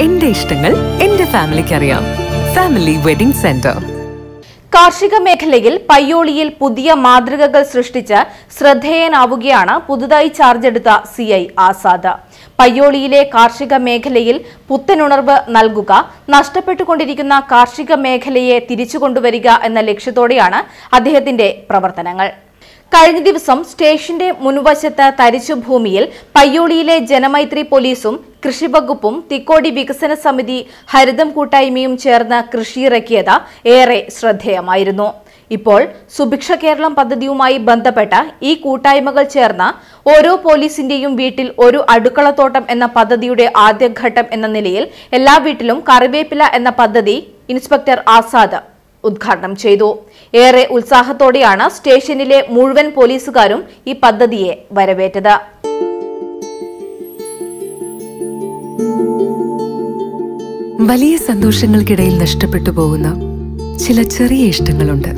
എന്റെ ഇഷ്ടങ്ങൾ എന്റെ ഫാമിലിക്ക് അറിയാം ഫാമിലി വെഡിംഗ് സെന്റർ കാർഷിക മേഖലയിൽ പയ്യോളിയിൽ പുതിയ മാതൃകകൾ സൃഷ്ടിച്ച് ശ്രദ്ധേയനാവുകയാണ് പുതുതായി ചാർജെടുത്ത സി ഐ ആസാദ് പയ്യോളിയിലെ കാർഷിക മേഖലയിൽ പുത്തനുണർവ് നൽകുക നഷ്ടപ്പെട്ടുകൊണ്ടിരിക്കുന്ന കാർഷിക മേഖലയെ തിരിച്ചുകൊണ്ടുവരിക എന്ന ലക്ഷ്യത്തോടെയാണ് അദ്ദേഹത്തിന്റെ പ്രവർത്തനങ്ങൾ കഴിഞ്ഞ ദിവസം സ്റ്റേഷന്റെ മുൻവശത്ത് തരിച്ചു ഭൂമിയിൽ പയ്യോളിയിലെ ജനമൈത്രി പോലീസും കൃഷിവകുപ്പും തിക്കോടി വികസന സമിതി ഹരിതം കൂട്ടായ്മയും ചേർന്ന് കൃഷിയിറക്കിയത് ഏറെ ശ്രദ്ധേയമായിരുന്നു ഇപ്പോൾ സുഭിക്ഷ കേരളം പദ്ധതിയുമായി ബന്ധപ്പെട്ട ഈ കൂട്ടായ്മകൾ ചേർന്ന് ഓരോ പോലീസിന്റെയും വീട്ടിൽ ഒരു അടുക്കളത്തോട്ടം എന്ന പദ്ധതിയുടെ ആദ്യഘട്ടം എന്ന നിലയിൽ എല്ലാ വീട്ടിലും കറിവേപ്പില എന്ന പദ്ധതി ഇൻസ്പെക്ടർ ആസാദ് ഉദ്ഘാടനം ചെയ്തു ഏറെ ഉത്സാഹത്തോടെയാണ് സ്റ്റേഷനിലെ മുഴുവൻ പോലീസുകാരും ഈ പദ്ധതിയെ വരവേറ്റത് വലിയ സന്തോഷങ്ങൾക്കിടയിൽ നഷ്ടപ്പെട്ടു പോകുന്ന ചില ചെറിയ ഇഷ്ടങ്ങളുണ്ട്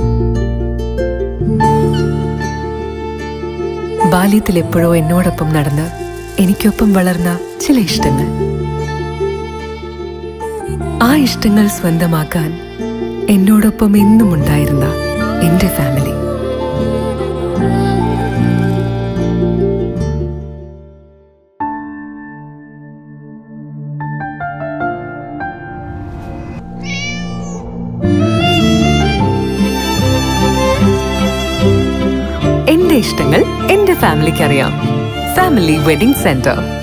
ബാല്യത്തിൽ എപ്പോഴോ എന്നോടൊപ്പം നടന്ന് എനിക്കൊപ്പം വളർന്ന ചില ഇഷ്ടങ്ങൾ ആ ഇഷ്ടങ്ങൾ സ്വന്തമാക്കാൻ എന്നോടൊപ്പം എന്നും ഉണ്ടായിരുന്ന എന്റെ ഫാമിലി എന്റെ ഇഷ്ടങ്ങൾ എന്റെ ഫാമിലിക്ക് അറിയാം ഫാമിലി വെഡിംഗ് സെന്റർ